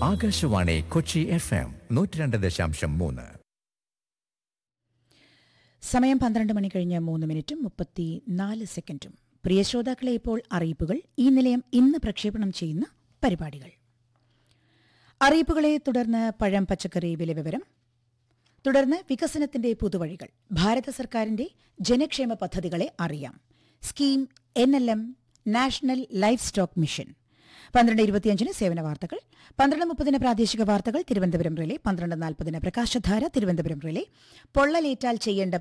Akashvani Kochi F M നൂറ്റി രണ്ട് ദശാംശം മൂന്ന് സമയം പന്ത്രണ്ട് മണി കഴിഞ്ഞ് മൂന്ന് മിനിറ്റും മുപ്പത്തി നാല് സെക്കൻഡും പ്രിയ ശ്രോതാക്കളെ ഇപ്പോൾ അറിയിപ്പുകൾ ഈ നിലയം ഇന്ന് പ്രക്ഷേപണം ചെയ്യുന്ന പരിപാടികൾ അറിയിപ്പുകളെ തുടർന്ന് പഴം പച്ചക്കറി വില വിവരം തുടർന്ന് വികസനത്തിന്റെ പുതുവഴികൾ ഭാരത സർക്കാരിന്റെ ജനക്ഷേമ പദ്ധതികളെ അറിയാം scheme N L M national livestock mission പന്ത്രണ്ട് ഇരുപത്തിയഞ്ചിന് സേവന വാർത്തകൾ പന്ത്രണ്ട് മുപ്പതിന് പ്രാദേശിക വാർത്തകൾ തിരുവനന്തപുരം റിലേ പന്ത്രണ്ട് നാൽപ്പതിന് പ്രകാശധാര തിരുവനന്തപുരം റിലേ പൊള്ളലേറ്റാൽ ചെയ്യേണ്ട